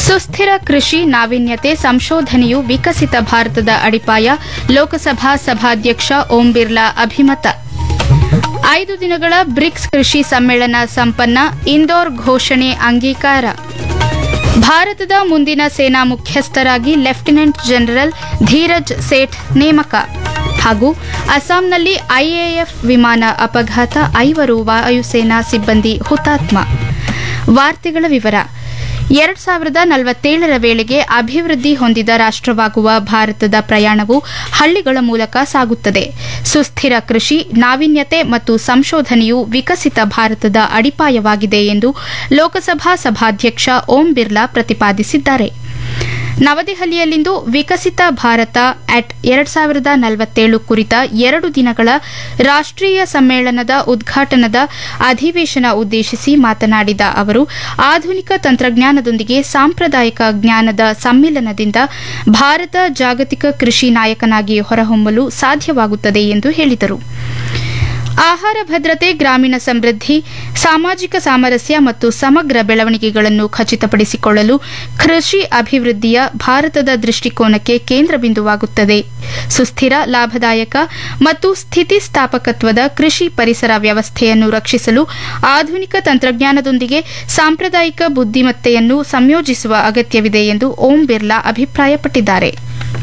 ಸುಸ್ಥಿರ ಕೃಷಿ ನಾವೀನ್ಯತೆ ಸಂಶೋಧನೆಯು ವಿಕಸಿತ ಭಾರತದ ಅಡಿಪಾಯ ಲೋಕಸಭಾ ಸಭಾಧ್ಯಕ್ಷ ಓಂ ಬಿರ್ಲಾ ಅಭಿಮತ ಐದು ದಿನಗಳ ಬ್ರಿಕ್ಸ್ ಕೃಷಿ ಸಮ್ಮೇಳನ ಸಂಪನ್ನ ಇಂದೋರ್ ಘೋಷಣೆ ಅಂಗೀಕಾರ ಭಾರತದ ಮುಂದಿನ ಸೇನಾ ಮುಖ್ಯಸ್ಥರಾಗಿ ಲೆಫ್ಟಿನೆಂಟ್ ಜನರಲ್ ಧೀರಜ್ ಸೇಠ್ ನೇಮಕ ಹಾಗೂ ಅಸ್ಸಾಂನಲ್ಲಿ ಐಎಎಫ್ ವಿಮಾನ ಅಪಘಾತ ಐವರು ವಾಯುಸೇನಾ ಸಿಬ್ಬಂದಿ ಹುತಾತ್ಮ ವಾರ್ತೆಗಳ ವಿವರ ಎರಡ್ ಸಾವಿರದ ನಲವತ್ತೇಳರ ವೇಳೆಗೆ ಅಭಿವೃದ್ಧಿ ಹೊಂದಿದ ರಾಷ್ಟವಾಗುವ ಭಾರತದ ಪ್ರಯಾಣವು ಹಳ್ಳಿಗಳ ಮೂಲಕ ಸಾಗುತ್ತದೆ ಸುಸ್ಥಿರ ಕೃಷಿ ನಾವೀನ್ಯತೆ ಮತ್ತು ಸಂಶೋಧನೆಯು ವಿಕಸಿತ ಭಾರತದ ಅಡಿಪಾಯವಾಗಿದೆ ಎಂದು ಲೋಕಸಭಾ ಸಭಾಧ್ಯಕ್ಷ ಓಂ ಬಿರ್ಲಾ ಪ್ರತಿಪಾದಿಸಿದ್ದಾರೆ ನವದೆಹಲಿಯಲ್ಲಿಂದು ವಿಕಸಿತ ಭಾರತ ಅಟ್ ಎರಡ್ ಸಾವಿರದ ನಲವತ್ತೇಳು ಕುರಿತ ಎರಡು ದಿನಗಳ ರಾಷ್ಟೀಯ ಸಮ್ಮೇಳನದ ಉದ್ಘಾಟನದ ಅಧಿವೇಶನ ಉದ್ದೇಶಿಸಿ ಮಾತನಾಡಿದ ಅವರು ಆಧುನಿಕ ತಂತ್ರಜ್ಞಾನದೊಂದಿಗೆ ಸಾಂಪ್ರದಾಯಿಕ ಜ್ಞಾನದ ಸಮ್ಮಿಲನದಿಂದ ಭಾರತ ಜಾಗತಿಕ ಕೃಷಿ ನಾಯಕನಾಗಿ ಹೊರಹೊಮ್ಮಲು ಸಾಧ್ಯವಾಗುತ್ತದೆ ಎಂದು ಹೇಳಿದರು ಆಹಾರ ಭದ್ರತೆ ಗ್ರಾಮೀಣ ಸಮೃದ್ಧಿ ಸಾಮಾಜಿಕ ಸಾಮರಸ್ಯ ಮತ್ತು ಸಮಗ್ರ ಬೆಳವಣಿಗೆಗಳನ್ನು ಖಚಿತಪಡಿಸಿಕೊಳ್ಳಲು ಕೃಷಿ ಅಭಿವೃದ್ಧಿಯ ಭಾರತದ ದೃಷ್ಟಿಕೋನಕ್ಕೆ ಕೇಂದ್ರ ಬಿಂದುವಾಗುತ್ತದೆ ಸುಸ್ಥಿರ ಲಾಭದಾಯಕ ಮತ್ತು ಸ್ಥಿತಿಸ್ಥಾಪಕತ್ವದ ಕೃಷಿ ಪರಿಸರ ವ್ಯವಸ್ಥೆಯನ್ನು ರಕ್ಷಿಸಲು ಆಧುನಿಕ ತಂತ್ರಜ್ಞಾನದೊಂದಿಗೆ ಸಾಂಪ್ರದಾಯಿಕ ಬುದ್ದಿಮತ್ತೆಯನ್ನು ಸಂಯೋಜಿಸುವ ಅಗತ್ಯವಿದೆ ಎಂದು ಓಂ ಬಿರ್ಲಾ ಅಭಿಪ್ರಾಯಪಟ್ಟಿದ್ದಾರೆ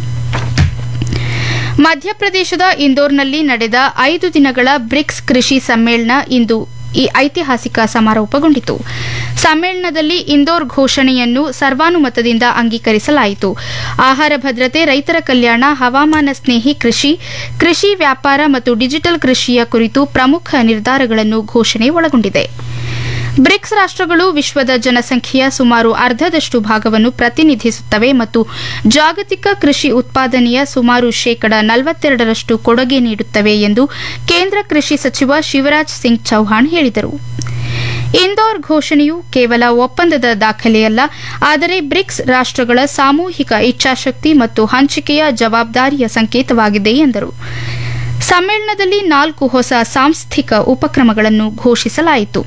ಮಧ್ಯಪ್ರದೇಶದ ಇಂದೋರ್ನಲ್ಲಿ ನಡೆದ ಐದು ದಿನಗಳ ಬ್ರಿಕ್ಸ್ ಕೃಷಿ ಸಮ್ಮೇಳನ ಇಂದು ಈ ಐತಿಹಾಸಿಕ ಸಮಾರೋಪಗೊಂಡಿತು ಸಮ್ಮೇಳನದಲ್ಲಿ ಇಂದೋರ್ ಘೋಷಣೆಯನ್ನು ಸರ್ವಾನುಮತದಿಂದ ಅಂಗೀಕರಿಸಲಾಯಿತು ಆಹಾರ ಭದ್ರತೆ ರೈತರ ಕಲ್ಯಾಣ ಹವಾಮಾನ ಸ್ನೇಹಿ ಕೃಷಿ ಕೃಷಿ ವ್ಯಾಪಾರ ಮತ್ತು ಡಿಜಿಟಲ್ ಕೃಷಿಯ ಕುರಿತು ಪ್ರಮುಖ ನಿರ್ಧಾರಗಳನ್ನು ಘೋಷಣೆ ಒಳಗೊಂಡಿದೆ ಬ್ರಿಕ್ಸ್ ರಾಷ್ಟಗಳು ವಿಶ್ವದ ಜನಸಂಖ್ಯೆಯ ಸುಮಾರು ಅರ್ಧದಷ್ಟು ಭಾಗವನ್ನು ಪ್ರತಿನಿಧಿಸುತ್ತವೆ ಮತ್ತು ಜಾಗತಿಕ ಕೃಷಿ ಉತ್ಪಾದನೆಯ ಸುಮಾರು ಶೇಕಡ ನಲವತ್ತೆರಡರಷ್ಟು ಕೊಡುಗೆ ನೀಡುತ್ತವೆ ಎಂದು ಕೇಂದ್ರ ಕೃಷಿ ಸಚಿವ ಶಿವರಾಜ್ ಸಿಂಗ್ ಚೌಹಾಣ್ ಹೇಳಿದರು ಇಂದೋರ್ ಘೋಷಣೆಯು ಕೇವಲ ಒಪ್ಪಂದದ ದಾಖಲೆಯಲ್ಲ ಆದರೆ ಬ್ರಿಕ್ಸ್ ರಾಷ್ಟಗಳ ಸಾಮೂಹಿಕ ಇಚ್ಛಾಶಕ್ತಿ ಮತ್ತು ಹಂಚಿಕೆಯ ಜವಾಬ್ದಾರಿಯ ಸಂಕೇತವಾಗಿದೆ ಎಂದರು ಸಮ್ಮೇಳನದಲ್ಲಿ ನಾಲ್ಕು ಹೊಸ ಸಾಂಸ್ಥಿಕ ಉಪಕ್ರಮಗಳನ್ನು ಘೋಷಿಸಲಾಯಿತು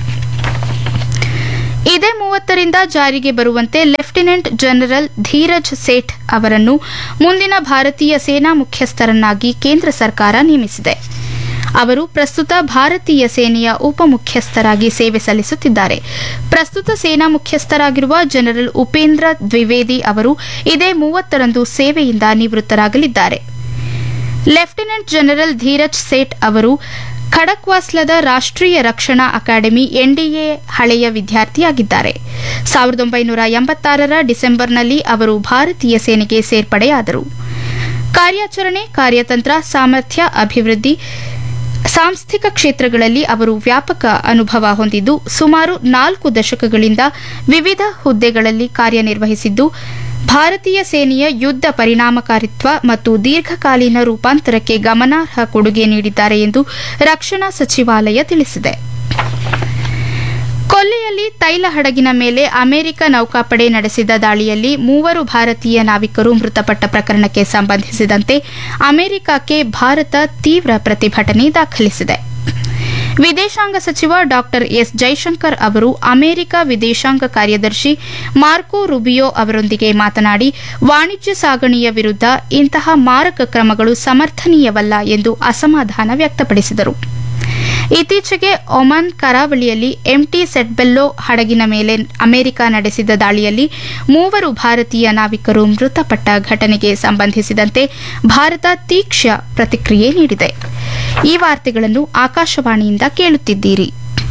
ಇದೇ ಮೂವತ್ತರಿಂದ ಜಾರಿಗೆ ಬರುವಂತೆ ಲೆಫ್ಟಿನೆಂಟ್ ಜನರಲ್ ಧೀರಜ್ ಸೇಠ್ ಅವರನ್ನು ಮುಂದಿನ ಭಾರತೀಯ ಸೇನಾ ಮುಖ್ಯಸ್ಥರನ್ನಾಗಿ ಕೇಂದ್ರ ಸರ್ಕಾರ ನೇಮಿಸಿದೆ ಅವರು ಪ್ರಸ್ತುತ ಭಾರತೀಯ ಸೇನೆಯ ಉಪಮುಖ್ಯಸ್ಥರಾಗಿ ಸೇವೆ ಸಲ್ಲಿಸುತ್ತಿದ್ದಾರೆ ಪ್ರಸ್ತುತ ಸೇನಾ ಮುಖ್ಯಸ್ಥರಾಗಿರುವ ಜನರಲ್ ಉಪೇಂದ್ರ ದ್ವಿವೇದಿ ಅವರು ಇದೇ ಮೂವತ್ತರಂದು ಸೇವೆಯಿಂದ ನಿವೃತ್ತರಾಗಲಿದ್ದಾರೆ ಲೆಫ್ಟಿನೆಂಟ್ ಜನರಲ್ ಧೀರಜ್ ಸೇಠ್ ಅವರು ಖಡಕ್ವಾಸ್ಲದ ರಾಷ್ಟೀಯ ರಕ್ಷಣಾ ಅಕಾಡೆಮಿ ಎನ್ಡಿಎ ಹಳೆಯ ವಿದ್ಯಾರ್ಥಿಯಾಗಿದ್ದಾರೆ ಸಾವಿರದ ಒಂಬೈನೂರ ಎಂಬತ್ತಾರರ ಡಿಸೆಂಬರ್ನಲ್ಲಿ ಅವರು ಭಾರತೀಯ ಸೇನೆಗೆ ಸೇರ್ಪಡೆಯಾದರು ಕಾರ್ಯಾಚರಣೆ ಕಾರ್ಯತಂತ್ರ ಸಾಮರ್ಥ್ಯ ಅಭಿವೃದ್ಧಿ ಸಾಂಸ್ಥಿಕ ಕ್ಷೇತ್ರಗಳಲ್ಲಿ ಅವರು ವ್ಯಾಪಕ ಅನುಭವ ಹೊಂದಿದ್ದು ಸುಮಾರು ನಾಲ್ಕು ದಶಕಗಳಿಂದ ವಿವಿಧ ಹುದ್ದೆಗಳಲ್ಲಿ ಕಾರ್ಯನಿರ್ವಹಿಸಿದ್ದು ಭಾರತೀಯ ಸೇನೆಯ ಯುದ್ಧ ಪರಿಣಾಮಕಾರಿತ್ವ ಮತ್ತು ದೀರ್ಘಕಾಲೀನ ರೂಪಾಂತರಕ್ಕೆ ಗಮನಾರ್ಹ ಕೊಡುಗೆ ನೀಡಿದ್ದಾರೆ ಎಂದು ರಕ್ಷಣಾ ಸಚಿವಾಲಯ ತಿಳಿಸಿದೆ ಕೊಲ್ಲಿಯಲ್ಲಿ ತೈಲ ಹಡಗಿನ ಮೇಲೆ ಅಮೆರಿಕ ನೌಕಾಪಡೆ ನಡೆಸಿದ ದಾಳಿಯಲ್ಲಿ ಮೂವರು ಭಾರತೀಯ ನಾವಿಕರು ಮೃತಪಟ್ಟ ಪ್ರಕರಣಕ್ಕೆ ಸಂಬಂಧಿಸಿದಂತೆ ಅಮೆರಿಕಕ್ಕೆ ಭಾರತ ತೀವ್ರ ಪ್ರತಿಭಟನೆ ದಾಖಲಿಸಿದೆ ವಿದೇಶಾಂಗ ಸಚಿವ ಡಾ ಎಸ್ ಜೈಶಂಕರ್ ಅವರು ಅಮೆರಿಕ ವಿದೇಶಾಂಗ ಕಾರ್ಯದರ್ಶಿ ಮಾರ್ಕೋ ರುಬಿಯೋ ಅವರೊಂದಿಗೆ ಮಾತನಾಡಿ ವಾಣಿಜ್ಯ ಸಾಗಣೆಯ ವಿರುದ್ಧ ಇಂತಹ ಮಾರಕ ಕ್ರಮಗಳು ಸಮರ್ಥನೀಯವಲ್ಲ ಎಂದು ಅಸಮಾಧಾನ ವ್ಯಕ್ತಪಡಿಸಿದರು ಇತ್ತೀಚೆಗೆ ಒಮನ್ ಕರಾವಳಿಯಲ್ಲಿ ಎಂಟಿ ಸೆಟ್ಬೆಲ್ಲೋ ಹಡಗಿನ ಮೇಲೆ ಅಮೆರಿಕ ನಡೆಸಿದ ದಾಳಿಯಲ್ಲಿ ಮೂವರು ಭಾರತೀಯ ನಾವಿಕರು ಮೃತಪಟ್ಟ ಘಟನೆಗೆ ಸಂಬಂಧಿಸಿದಂತೆ ಭಾರತ ತೀಕ್ಷ್ಣ ಪ್ರತಿಕ್ರಿಯೆ ನೀಡಿದೆ ಈ ವಾರ್ತೆಗಳನ್ನು ಆಕಾಶವಾಣಿಯಿಂದ ಕೇಳುತ್ತಿದ್ದೀರಿ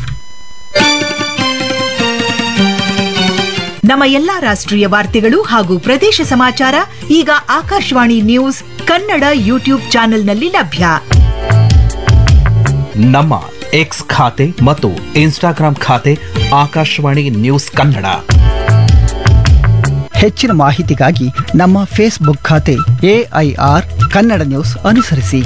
ನಮ್ಮ ಎಲ್ಲಾ ರಾಷ್ಟ್ರೀಯ ವಾರ್ತೆಗಳು ಹಾಗೂ ಪ್ರದೇಶ ಸಮಾಚಾರ ಈಗ ಆಕಾಶವಾಣಿ ನ್ಯೂಸ್ ಕನ್ನಡ ಯೂಟ್ಯೂಬ್ ಚಾನೆಲ್ನಲ್ಲಿ ಲಭ್ಯ ನಮ್ಮ ಎಕ್ಸ್ ಖಾತೆ ಮತ್ತು ಇನ್ಸ್ಟಾಗ್ರಾಂ ಖಾತೆ ಆಕಾಶವಾಣಿ ನ್ಯೂಸ್ ಕನ್ನಡ ಹೆಚ್ಚಿನ ಮಾಹಿತಿಗಾಗಿ ನಮ್ಮ ಫೇಸ್ಬುಕ್ ಖಾತೆ ಎಐಆರ್ ಕನ್ನಡ ನ್ಯೂಸ್ ಅನುಸರಿಸಿ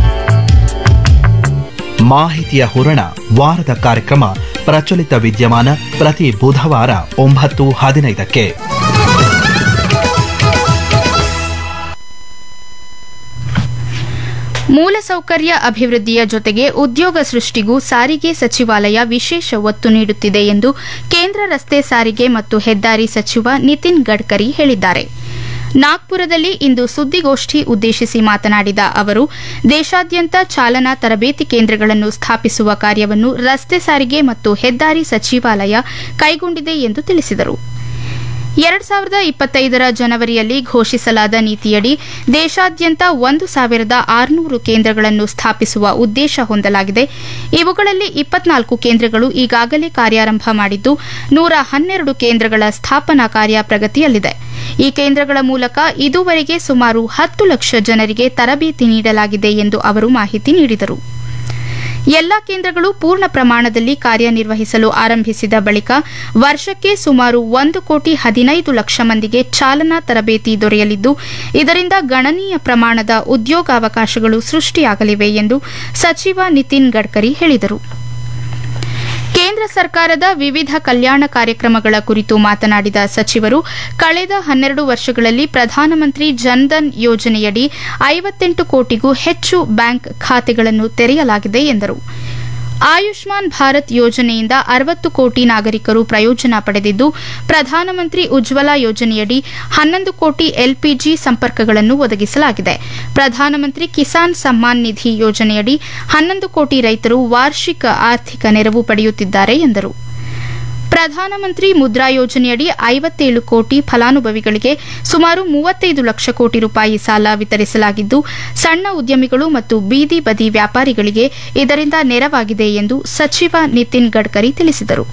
ಮಾಹಿತಿಯ ಹೂರಣ ವಾರದ ಕಾರ್ಯಕ್ರಮ ಪ್ರಚಲಿತ ವಿದ್ಯಮಾನ ಪ್ರತಿ ಬುಧವಾರ ಒಂಬತ್ತು ಹದಿನೈದಕ್ಕೆ ಮೂಲಸೌಕರ್ಯ ಅಭಿವೃದ್ಧಿಯ ಜೊತೆಗೆ ಉದ್ಯೋಗ ಸೃಷ್ಟಿಗೂ ಸಾರಿಗೆ ಸಚಿವಾಲಯ ವಿಶೇಷ ಒತ್ತು ನೀಡುತ್ತಿದೆ ಎಂದು ಕೇಂದ್ರ ರಸ್ತೆ ಸಾರಿಗೆ ಮತ್ತು ಹೆದ್ದಾರಿ ಸಚಿವ ನಿತಿನ್ ಗಡ್ಕರಿ ಹೇಳಿದ್ದಾರೆ ನಾಗ್ಪುರದಲ್ಲಿ ಇಂದು ಸುದ್ದಿಗೋಷ್ಠಿ ಉದ್ದೇಶಿಸಿ ಮಾತನಾಡಿದ ಅವರು ದೇಶಾದ್ಯಂತ ಚಾಲನಾ ತರಬೇತಿ ಕೇಂದ್ರಗಳನ್ನು ಸ್ಥಾಪಿಸುವ ಕಾರ್ಯವನ್ನು ರಸ್ತೆ ಸಾರಿಗೆ ಮತ್ತು ಹೆದ್ದಾರಿ ಸಚಿವಾಲಯ ಕೈಗೊಂಡಿದೆ ಎಂದು ತಿಳಿಸಿದರು ಎರಡ್ ಸಾವಿರದ ಇಪ್ಪತ್ತೈದರ ಜನವರಿಯಲ್ಲಿ ಘೋಷಿಸಲಾದ ನೀತಿಯಡಿ ದೇಶಾದ್ಯಂತ ಒಂದು ಸಾವಿರದ ಆರುನೂರು ಕೇಂದ್ರಗಳನ್ನು ಸ್ಥಾಪಿಸುವ ಉದ್ದೇಶ ಹೊಂದಲಾಗಿದೆ ಇವುಗಳಲ್ಲಿ ಇಪ್ಪತ್ನಾಲ್ಕು ಕೇಂದ್ರಗಳು ಈಗಾಗಲೇ ಕಾರ್ಯಾರಂಭ ಮಾಡಿದ್ದು ನೂರ ಹನ್ನೆರಡು ಕೇಂದ್ರಗಳ ಸ್ಥಾಪನಾ ಕಾರ್ಯ ಪ್ರಗತಿಯಲ್ಲಿದೆ ಈ ಕೇಂದ್ರಗಳ ಮೂಲಕ ಇದುವರೆಗೆ ಸುಮಾರು ಹತ್ತು ಲಕ್ಷ ಜನರಿಗೆ ತರಬೇತಿ ನೀಡಲಾಗಿದೆ ಎಂದು ಅವರು ಮಾಹಿತಿ ನೀಡಿದರು ಎಲ್ಲಾ ಕೇಂದ್ರಗಳು ಪೂರ್ಣ ಪ್ರಮಾಣದಲ್ಲಿ ಕಾರ್ಯನಿರ್ವಹಿಸಲು ಆರಂಭಿಸಿದ ಬಳಿಕ ವರ್ಷಕ್ಕೆ ಸುಮಾರು ಒಂದು ಕೋಟಿ ಹದಿನೈದು ಲಕ್ಷ ಮಂದಿಗೆ ಚಾಲನಾ ತರಬೇತಿ ದೊರೆಯಲಿದ್ದು ಇದರಿಂದ ಗಣನೀಯ ಪ್ರಮಾಣದ ಉದ್ಯೋಗಾವಕಾಶಗಳು ಸೃಷ್ಟಿಯಾಗಲಿವೆ ಎಂದು ಸಚಿವ ನಿತಿನ್ ಗಡ್ಕರಿ ಹೇಳಿದರು ಕೇಂದ್ರ ಸರ್ಕಾರದ ವಿವಿಧ ಕಲ್ಯಾಣ ಕಾರ್ಯಕ್ರಮಗಳ ಕುರಿತು ಮಾತನಾಡಿದ ಸಚಿವರು ಕಳೆದ ಹನ್ನೆರಡು ವರ್ಷಗಳಲ್ಲಿ ಪ್ರಧಾನಮಂತ್ರಿ ಜನ್ಧನ್ ಯೋಜನೆಯಡಿ ಐವತ್ತೆಂಟು ಕೋಟಿಗೂ ಹೆಚ್ಚು ಬ್ಯಾಂಕ್ ಖಾತೆಗಳನ್ನು ತೆರೆಯಲಾಗಿದೆ ಎಂದರು ಆಯುಷ್ಮಾನ್ ಭಾರತ್ ಯೋಜನೆಯಿಂದ ಅರವತ್ತು ಕೋಟಿ ನಾಗರಿಕರು ಪ್ರಯೋಜನ ಪಡೆದಿದ್ದು ಪ್ರಧಾನಮಂತ್ರಿ ಉಜ್ವಲಾ ಯೋಜನೆಯಡಿ ಹನ್ನೊಂದು ಕೋಟಿ ಎಲ್ಪಿಜಿ ಸಂಪರ್ಕಗಳನ್ನು ಒದಗಿಸಲಾಗಿದೆ ಪ್ರಧಾನಮಂತ್ರಿ ಕಿಸಾನ್ ಸಮ್ಮಾನ್ ನಿಧಿ ಯೋಜನೆಯಡಿ ಹನ್ನೊಂದು ಕೋಟಿ ರೈತರು ವಾರ್ಷಿಕ ಆರ್ಥಿಕ ನೆರವು ಪಡೆಯುತ್ತಿದ್ದಾರೆ ಎಂದರು ಪ್ರಧಾನಮಂತ್ರಿ ಮುದ್ರಾ ಯೋಜನೆಯಡಿ ಐವತ್ತೇಳು ಕೋಟಿ ಫಲಾನುಭವಿಗಳಿಗೆ ಸುಮಾರು ಮೂವತ್ತೈದು ಲಕ್ಷ ಕೋಟಿ ರೂಪಾಯಿ ಸಾಲ ವಿತರಿಸಲಾಗಿದ್ದು ಸಣ್ಣ ಉದ್ಯಮಿಗಳು ಮತ್ತು ಬೀದಿ ಬದಿ ವ್ಯಾಪಾರಿಗಳಿಗೆ ಇದರಿಂದ ನೆರವಾಗಿದೆ ಎಂದು ಸಚಿವ ನಿತಿನ್ ಗಡ್ಕರಿ ತಿಳಿಸಿದರು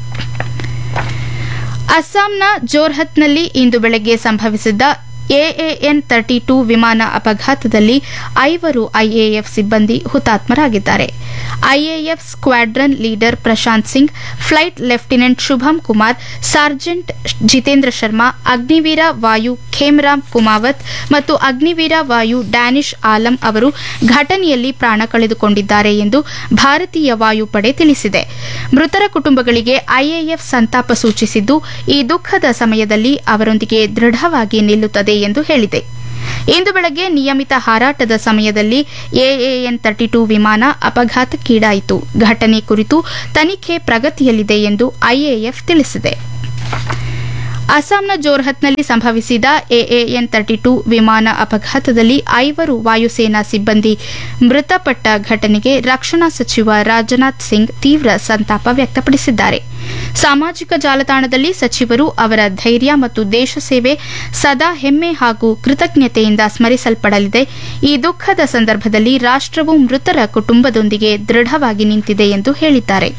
ಅಸ್ಸಾಂನ ಜೋರ್ಹತ್ನಲ್ಲಿ ಇಂದು ಬೆಳಗ್ಗೆ ಸಂಭವಿಸಿದ್ದ ಎಎಎನ್ ತರ್ಟಿ ಟೂ ವಿಮಾನ ಅಪಘಾತದಲ್ಲಿ ಐವರು ಐಎಎಫ್ ಸಿಬ್ಬಂದಿ ಹುತಾತ್ಮರಾಗಿದ್ದಾರೆ IAF squadron leader Prashant Singh flight lieutenant Shubham Kumar sergeant Jitendra Sharma Agniveer Vayu Khemram Kumawat ಮತ್ತು ಅಗ್ನಿವೀರ ವಾಯು ಡ್ಯಾನಿಶ್ ಆಲಂ ಅವರು ಘಟನೆಯಲ್ಲಿ ಪ್ರಾಣ ಕಳೆದುಕೊಂಡಿದ್ದಾರೆ ಎಂದು ಭಾರತೀಯ ವಾಯುಪಡೆ ತಿಳಿಸಿದೆ ಮೃತರ ಕುಟುಂಬಗಳಿಗೆ ಐಎಎಫ್ ಸಂತಾಪ ಸೂಚಿಸಿದ್ದು ಈ ದುಃಖದ ಸಮಯದಲ್ಲಿ ಅವರೊಂದಿಗೆ ದೃಢವಾಗಿ ನಿಲ್ಲುತ್ತದೆ ಎಂದು ಹೇಳಿದೆ ಇಂದು ಬೆಳಗ್ಗೆ ನಿಯಮಿತ ಹಾರಾಟದ ಸಮಯದಲ್ಲಿ ಎಎಎನ್ ತರ್ಟಿ ಟೂ ವಿಮಾನ ಅಪಘಾತಕ್ಕೀಡಾಯಿತು ಘಟನೆ ಕುರಿತು ತನಿಖೆ ಪ್ರಗತಿಯಲ್ಲಿದೆ ಎಂದು ಐಎಎಫ್ ತಿಳಿಸಿದೆ ಅಸ್ಸಾಂನ ಜೋರ್ಹತ್ನಲ್ಲಿ ಸಂಭವಿಸಿದ ಎಎಎನ್ ತರ್ಟಿ ಟೂ ವಿಮಾನ ಅಪಘಾತದಲ್ಲಿ ಐವರು ವಾಯುಸೇನಾ ಸಿಬ್ಬಂದಿ ಮೃತಪಟ್ಟ ಘಟನೆಗೆ ರಕ್ಷಣಾ ಸಚಿವ ರಾಜನಾಥ್ ಸಿಂಗ್ ತೀವ್ರ ಸಂತಾಪ ವ್ಯಕ್ತಪಡಿಸಿದ್ದಾರೆ ಸಾಮಾಜಿಕ ಜಾಲತಾಣದಲ್ಲಿ ಸಚಿವರು ಅವರ ಧೈರ್ಯ ಮತ್ತು ದೇಶ ಸೇವೆ ಸದಾ ಹೆಮ್ಮೆ ಹಾಗೂ ಕೃತಜ್ಞತೆಯಿಂದ ಸ್ಮರಿಸಲ್ಪಡಲಿದೆ ಈ ದುಃಖದ ಸಂದರ್ಭದಲ್ಲಿ ರಾಷ್ಟವು ಮೃತರ ಕುಟುಂಬದೊಂದಿಗೆ ದೃಢವಾಗಿ ನಿಂತಿದೆ ಎಂದು ಹೇಳಿದ್ದಾರೆ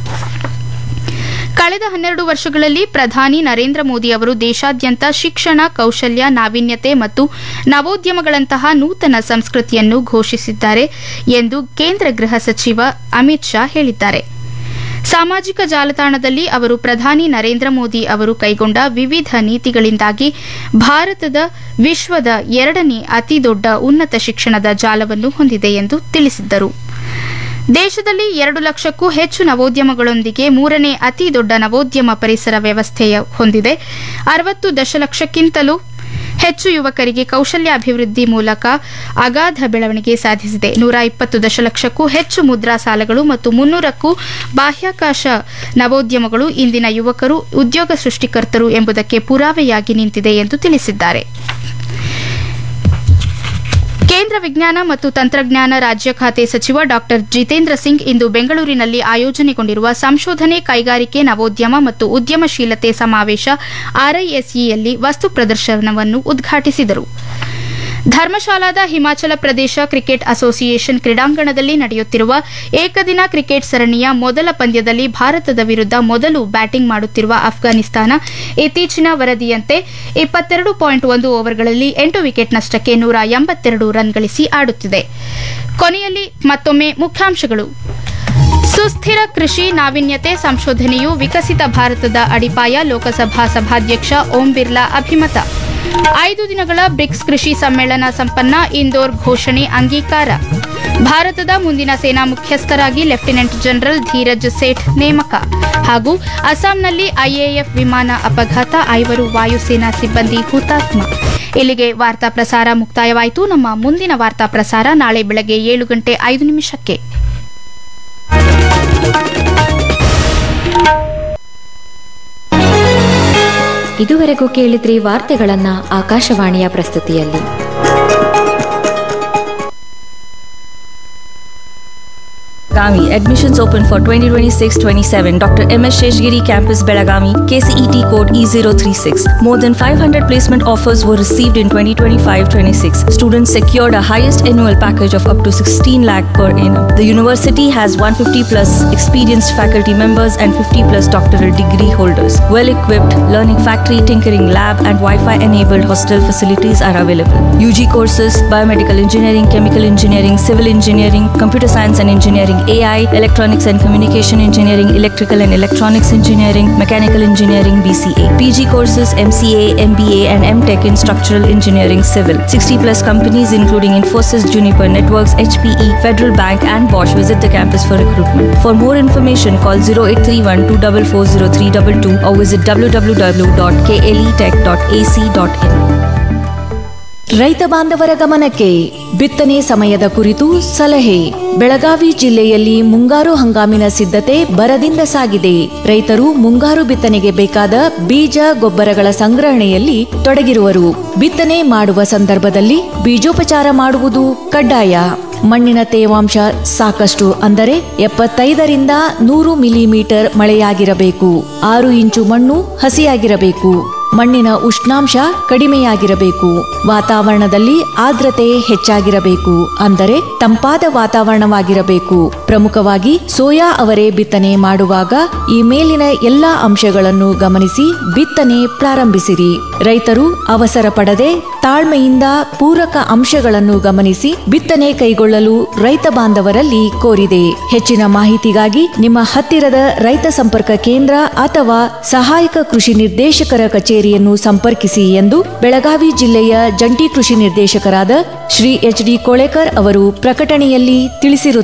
ಕಳೆದ ಹನ್ನೆರಡು ವರ್ಷಗಳಲ್ಲಿ ಪ್ರಧಾನಿ ನರೇಂದ್ರ ಮೋದಿ ಅವರು ದೇಶಾದ್ಯಂತ ಶಿಕ್ಷಣ ಕೌಶಲ್ಯ ನಾವೀನ್ಯತೆ ಮತ್ತು ನವೋದ್ಯಮಗಳಂತಹ ನೂತನ ಸಂಸ್ಕೃತಿಯನ್ನು ಘೋಷಿಸಿದ್ದಾರೆ ಎಂದು ಕೇಂದ್ರ ಗೃಹ ಸಚಿವ ಅಮಿತ್ ಶಾ ಹೇಳಿದ್ದಾರೆ ಸಾಮಾಜಿಕ ಜಾಲತಾಣದಲ್ಲಿ ಅವರು ಪ್ರಧಾನಿ ನರೇಂದ್ರ ಮೋದಿ ಅವರು ಕೈಗೊಂಡ ವಿವಿಧ ನೀತಿಗಳಿಂದಾಗಿ ಭಾರತದ ವಿಶ್ವದ ಎರಡನೇ ಅತಿದೊಡ್ಡ ಉನ್ನತ ಶಿಕ್ಷಣದ ಜಾಲವನ್ನು ಹೊಂದಿದೆ ಎಂದು ತಿಳಿಸಿದ್ದರು ದೇಶದಲ್ಲಿ ಎರಡು ಲಕ್ಷಕ್ಕೂ ಹೆಚ್ಚು ನವೋದ್ಯಮಗಳೊಂದಿಗೆ ಮೂರನೇ ಅತಿ ದೊಡ್ಡ ನವೋದ್ಯಮ ಪರಿಸರ ವ್ಯವಸ್ಥೆಯ ಹೊಂದಿದೆ ಅರವತ್ತು ದಶಲಕ್ಷಕ್ಕಿಂತಲೂ ಹೆಚ್ಚು ಯುವಕರಿಗೆ ಕೌಶಲ್ಯ ಅಭಿವೃದ್ಧಿ ಮೂಲಕ ಅಗಾಧ ಬೆಳವಣಿಗೆ ಸಾಧಿಸಿದೆ ನೂರ ಇಪ್ಪತ್ತು ದಶಲಕ್ಷಕ್ಕೂ ಹೆಚ್ಚು ಮುದ್ರಾ ಸಾಲಗಳು ಮತ್ತು ಮುನ್ನೂರಕ್ಕೂ ಬಾಹ್ಯಾಕಾಶ ನವೋದ್ಯಮಗಳು ಇಂದಿನ ಯುವಕರು ಉದ್ಯೋಗ ಸೃಷ್ಟಿಕರ್ತರು ಎಂಬುದಕ್ಕೆ ಪುರಾವೆಯಾಗಿ ನಿಂತಿದೆ ಎಂದು ತಿಳಿಸಿದ್ದಾರೆ ಕೇಂದ್ರ ವಿಜ್ಞಾನ ಮತ್ತು ತಂತ್ರಜ್ಞಾನ ರಾಜ್ಯ ಖಾತೆ ಸಚಿವ ಡಾ ಜಿತೇಂದ್ರ ಸಿಂಗ್ ಇಂದು ಬೆಂಗಳೂರಿನಲ್ಲಿ ಆಯೋಜನೆಗೊಂಡಿರುವ ಸಂಶೋಧನೆ ಕೈಗಾರಿಕೆ ನವೋದ್ಯಮ ಮತ್ತು ಉದ್ಯಮಶೀಲತೆ ಸಮಾವೇಶ ಆರ್ಐಎಸ್ಇಯಲ್ಲಿ ವಸ್ತು ಪ್ರದರ್ಶನವನ್ನು ಉದ್ಘಾಟಿಸಿದರು ಧರ್ಮಶಾಲಾದ ಹಿಮಾಚಲ ಪ್ರದೇಶ ಕ್ರಿಕೆಟ್ ಅಸೋಸಿಯೇಷನ್ ಕ್ರೀಡಾಂಗಣದಲ್ಲಿ ನಡೆಯುತ್ತಿರುವ ಏಕದಿನ ಕ್ರಿಕೆಟ್ ಸರಣಿಯ ಮೊದಲ ಪಂದ್ಯದಲ್ಲಿ ಭಾರತದ ವಿರುದ್ಧ ಮೊದಲು ಬ್ಯಾಟಿಂಗ್ ಮಾಡುತ್ತಿರುವ ಅಫ್ಘಾನಿಸ್ತಾನ ಇತ್ತೀಚಿನ ವರದಿಯಂತೆ ಇಪ್ಪತ್ತೆರಡು ಪಾಯಿಂಟ್ ಒಂದು ಓವರ್ಗಳಲ್ಲಿ ಎಂಟು ವಿಕೆಟ್ ನಷ್ಟಕ್ಕೆ ನೂರ ಎಂಬತ್ತೆರಡು ರನ್ ಗಳಿಸಿ ಆಡುತ್ತಿದೆ ಕೊನೆಯಲ್ಲಿ ಮತ್ತೊಮ್ಮೆ ಮುಖ್ಯಾಂಶಗಳು ಸುಸ್ಥಿರ ಕೃಷಿ ನಾವೀನ್ಯತೆ ಸಂಶೋಧನೆಯು ವಿಕಸಿತ ಭಾರತದ ಅಡಿಪಾಯ ಲೋಕಸಭಾ ಸಭಾಧ್ಯಕ್ಷ ಓಂ ಬಿರ್ಲಾ ಅಭಿಮತ ಐದು ದಿನಗಳ ಬ್ರಿಕ್ಸ್ ಕೃಷಿ ಸಮ್ಮೇಳನ ಸಂಪನ್ನ ಇಂದೋರ್ ಘೋಷಣೆ ಅಂಗೀಕಾರ ಭಾರತದ ಮುಂದಿನ ಸೇನಾ ಮುಖ್ಯಸ್ಥರಾಗಿ ಲೆಫ್ಟಿನೆಂಟ್ ಜನರಲ್ ಧೀರಜ್ ಸೇಠ್ ನೇಮಕ ಹಾಗೂ ಅಸ್ಸಾಂನಲ್ಲಿ ಐಎಎಫ್ ವಿಮಾನ ಅಪಘಾತ ಐವರು ವಾಯುಸೇನಾ ಸಿಬ್ಬಂದಿ ಹುತಾತ್ಮ ಇಲ್ಲಿಗೆ ವಾರ್ತಾ ಪ್ರಸಾರ ಮುಕ್ತಾಯವಾಯಿತು ನಮ್ಮ ಮುಂದಿನ ವಾರ್ತಾ ಪ್ರಸಾರ ನಾಳೆ ಬೆಳಗ್ಗೆ ಏಳು ಗಂಟೆ ಐದು ನಿಮಿಷಕ್ಕೆ ಇದುವರೆಗೂ ಕೇಳಿದ್ರಿ ವಾರ್ತೆಗಳನ್ನ ಆಕಾಶವಾಣಿಯ ಪ್ರಸ್ತುತಿಯಲ್ಲಿ Belagavi. Admissions open for 2026-27. Dr. M.S. Sheshgiri Campus Belagavi. KCET code E036. More than 500 placement offers were received in 2025-26. Students secured a highest annual package of up to 16 lakh per annum. The university has 150 plus experienced faculty members and 50 plus doctoral degree holders. Well equipped learning factory, tinkering lab, and Wi-Fi enabled hostel facilities are available. UG courses, biomedical engineering, chemical engineering, civil engineering, computer science and engineering, AI, electronics and communication engineering, electrical and electronics engineering, mechanical engineering, BCA. PG courses, MCA, MBA, and MTech in structural engineering, civil. 60 plus companies including Infosys, Juniper Networks, HPE, Federal Bank, and Bosch visit the campus for recruitment. For more information, call 0831 2440322 or visit www.kletech.ac.in. ರೈತ ಬಾಂಧವರ ಗಮನಕ್ಕೆ ಬಿತ್ತನೆ ಸಮಯದ ಕುರಿತು ಸಲಹೆ ಬೆಳಗಾವಿ ಜಿಲ್ಲೆಯಲ್ಲಿ ಮುಂಗಾರು ಹಂಗಾಮಿನ ಸಿದ್ಧತೆ ಬರದಿಂದ ಸಾಗಿದೆ ರೈತರು ಮುಂಗಾರು ಬಿತ್ತನೆಗೆ ಬೇಕಾದ ಬೀಜ ಗೊಬ್ಬರಗಳ ಸಂಗ್ರಹಣೆಯಲ್ಲಿ ತೊಡಗಿರುವರು ಬಿತ್ತನೆ ಮಾಡುವ ಸಂದರ್ಭದಲ್ಲಿ ಬೀಜೋಪಚಾರ ಮಾಡುವುದು ಕಡ್ಡಾಯ ಮಣ್ಣಿನ ತೇವಾಂಶ ಸಾಕಷ್ಟು ಅಂದರೆ ಎಪ್ಪತ್ತೈದರಿಂದ ನೂರು ಮಿಲಿಮೀಟರ್ ಮಳೆಯಾಗಿರಬೇಕು ಆರು ಇಂಚು ಮಣ್ಣು ಹಸಿಯಾಗಿರಬೇಕು ಮಣ್ಣಿನ ಉಷ್ಣಾಂಶ ಕಡಿಮೆಯಾಗಿರಬೇಕು ವಾತಾವರಣದಲ್ಲಿ ಆರ್ದ್ರತೆ ಹೆಚ್ಚಾಗಿರಬೇಕು ಅಂದರೆ ತಂಪಾದ ವಾತಾವರಣವಾಗಿರಬೇಕು ಪ್ರಮುಖವಾಗಿ ಸೋಯಾ ಅವರೆ ಬಿತ್ತನೆ ಮಾಡುವಾಗ ಈ ಮೇಲಿನ ಎಲ್ಲಾ ಅಂಶಗಳನ್ನು ಗಮನಿಸಿ ಬಿತ್ತನೆ ಪ್ರಾರಂಭಿಸಿರಿ ರೈತರು ಅವಸರ ಪಡದೆ ತಾಳ್ಮೆಯಿಂದ ಪೂರಕ ಅಂಶಗಳನ್ನು ಗಮನಿಸಿ ಬಿತ್ತನೆ ಕೈಗೊಳ್ಳಲು ರೈತ ಬಾಂಧವರಲ್ಲಿ ಕೋರಿದೆ ಹೆಚ್ಚಿನ ಮಾಹಿತಿಗಾಗಿ ನಿಮ್ಮ ಹತ್ತಿರದ ರೈತ ಸಂಪರ್ಕ ಕೇಂದ್ರ ಅಥವಾ ಸಹಾಯಕ ಕೃಷಿ ನಿರ್ದೇಶಕರ ಕಚೇರಿಯನ್ನು ಸಂಪರ್ಕಿಸಿ ಎಂದು ಬೆಳಗಾವಿ ಜಿಲ್ಲೆಯ ಜಂಟಿ ಕೃಷಿ ನಿರ್ದೇಶಕರಾದ ಶ್ರೀ ಎಚ್ ಡಿ ಕೋಳೆಕರ್ ಅವರು ಪ್ರಕಟಣೆಯಲ್ಲಿ ತಿಳಿಸಿರುತ್ತಾರೆ